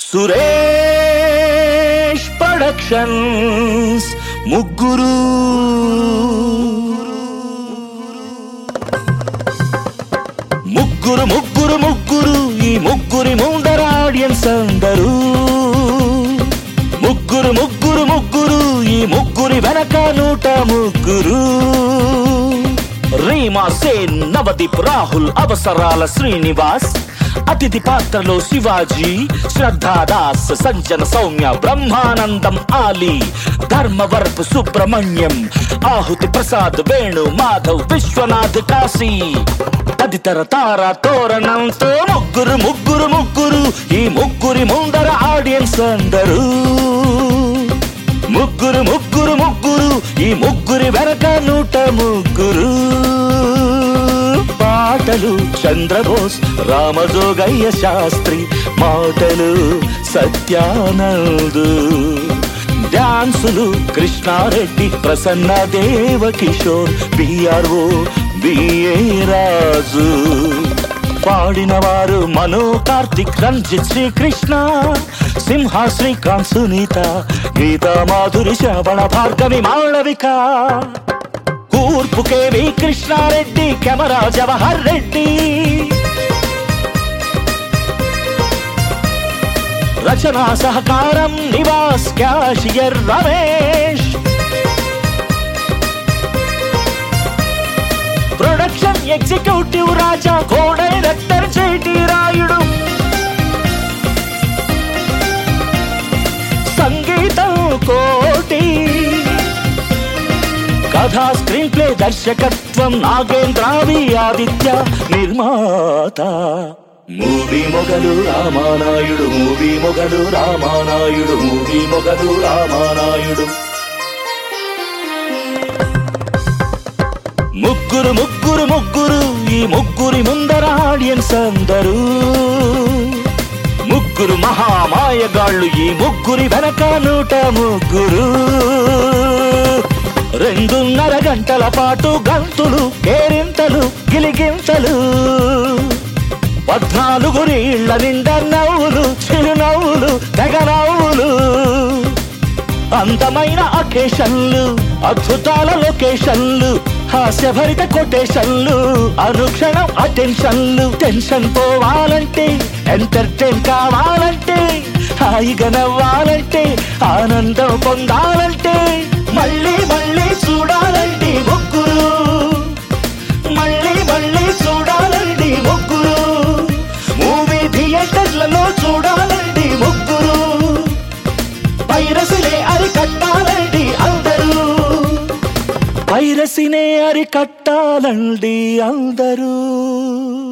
Suresh productions ముగ్గురు ముగ్గురు ముగ్గురు ముగ్గురు ఈ ముగ్గురి ముందర ఆడియన్స్ అందరూ ముగ్గురు ముగ్గురు ముగ్గురు ఈ ముగ్గురి వెనక నూట ముగ్గురు రీమా సేన్ నవదీప్ రాహుల్ అవసరాల శ్రీనివాస్ అతిథి పాత్రలో శివాజీ శ్రద్ధాదాస్ సంజన సౌమ్య బ్రహ్మానందం ఆలి ధర్మవర్పు సుబ్రహ్మణ్యం ఆహుతి ప్రసాద్ వేణు మాధవ్ విశ్వనాథ్ కాశీ తదితర తార తోరణంతో ముగ్గురు ముగ్గురు ముగ్గురు ఈ ముగ్గురి ముందర ఆడియన్స్ అందరూ ముగ్గురు ముగ్గురు ముగ్గురు ఈ ముగ్గురి వెనక నూట ముగ్గురు పాటలు చంద్రబోస్ రామజోగయ్య శాస్త్రి మాటలు సత్యానందు డాన్సులు కృష్ణారెడ్డి ప్రసన్న దేవ కిషోర్ బిఆర్ఓ బిఏ రాజు పాడిన వారు మను కార్తిక్ రంజిత్ శ్రీకృష్ణ సింహ శ్రీకాంత్ సునీత గీతా మాధురి శ్రవణ భార్గవి మాళవిక కూర్పు కేవి కృష్ణారెడ్డి కెమెరా జవహర్ రెడ్డి రచనా సహకారం Nivas cashier Ramesh production executive Raja co director జైటి రాయుడు సంగీతం కోటి కథా స్క్రీన్ ప్లే దర్శకత్వం నాగేంద్రావి ఆదిత్య నిర్మాత మూవీ మొగలు రామానాయుడు మూవీ మొగలు రామానాయుడు మూవీ మొగలు రామానాయుడు ముగ్గురు ముగ్గురు ముగ్గురు ఈ ముగ్గురి ముందర ఆడియన్స్ అందరూ ముగ్గురు మహామాయగాళ్ళు ఈ ముగ్గురి వెనక నూట ముగ్గురు రెండున్నర గంటల పాటు గంతులు కేరింతలు గిలిగింతలు పద్నాలుగు నీళ్ల నిండా నవ్వులు చిరునవ్వులు తెగ నవ్వులు అందమైన అకేషన్లు అద్భుతాల లొకేషన్లు హాస్యభరిత కొటేషన్లు అనుక్షణం అటెన్షన్లు టెన్షన్ పోవాలంటే ఎంటర్టైన్ కావాలంటే హాయిగా నవ్వాలంటే ఆనందం పొందాలంటే మళ్ళీ మళ్ళీ చూడాలండి ముగ్గురు మళ్ళీ మళ్ళీ చూడాలండి ముగ్గురు మూవీ థియేటర్లలో చూడాలండి ముగ్గురు పైరసినే అరికట్టాలండి అందరూ పైరసినే అరికట్టాలండి అందరూ